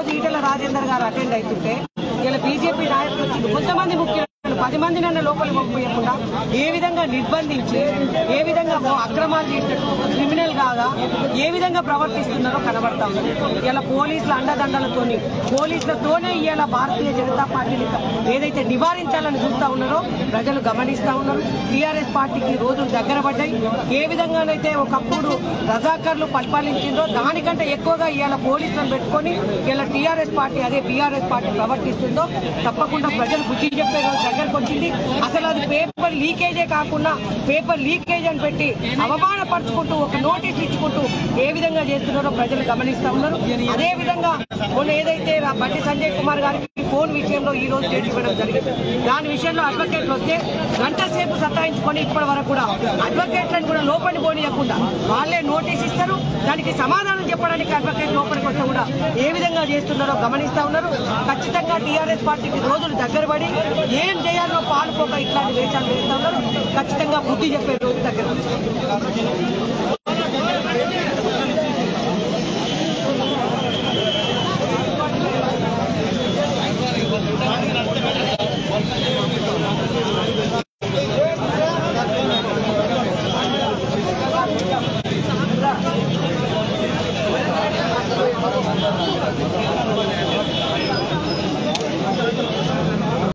రోజు ఈటల రాజేందర్ గారు అటెండ్ అవుతుంటే ఇలా బీజేపీ నాయకులు వచ్చి కొంతమంది ముఖ్యులు పది మంది నన్ను లోపలికి పంపించకుండా ఏ విధంగా నిర్బంధించి ఏ విధంగా ఓ అక్రమాలు చేసినట్టు క్రిమినల్ కాగా ఏ విధంగా ప్రవర్తిస్తున్నారో కనబడతా ఉంది ఇలా పోలీసుల అండదండలతోని పోలీసులతోనే ఇవాళ భారతీయ జనతా పార్టీని ఏదైతే నివారించాలని చూస్తా ఉన్నారో ప్రజలు గమనిస్తా ఉన్నారు టీఆర్ఎస్ పార్టీకి రోజులు దగ్గర పడ్డాయి ఏ విధంగానైతే ఒకప్పుడు రజాకర్లు పరిపాలించిందో దానికంటే ఎక్కువగా ఇవాళ పోలీసులను పెట్టుకొని ఇలా టీఆర్ఎస్ పార్టీ అదే బీఆర్ఎస్ పార్టీ ప్రవర్తిస్తుందో తప్పకుండా ప్రజలు బుద్ధి చెప్పే రోజు దగ్గరకు వచ్చింది అసలు అది పేపర్ లీకేజే కాకుండా పేపర్ లీకేజ్ అని పెట్టి అవమానపరుచుకుంటూ ఒక నోటీస్ ఇచ్చుకుంటూ ఏ విధంగా చేస్తున్నారో ప్రజలు గమనిస్తా ఉన్నారు అదే విధంగా మొన్న ఏదైతే రా- బండి సంజయ్ కుమార్ గారికి ఫోన్ విషయంలో ఈ రోజు డేట్ ఇవ్వడం జరిగింది దాని విషయంలో అడ్వకేట్లు వస్తే గంట సేపు సతాయించుకొని ఇప్పటి వరకు కూడా అడ్వకేట్లను కూడా లోపలి పోనీయకుండా వాళ్ళే నోటీస్ ఇస్తారు దానికి సమాధానం చెప్పడానికి అడ్వకేట్ లోపలికి వస్తే కూడా ఏ విధంగా చేస్తున్నారో గమనిస్తా ఉన్నారు ఖచ్చితంగా టీఆర్ఎస్ పార్టీకి రోజులు దగ్గర పడి ఏం చేయాలో పాల్పోక ఇట్లాంటి వేషాలు వేస్తా ఉన్నారు ఖచ్చితంగా బుద్ధి చెప్పే రోజు దగ్గర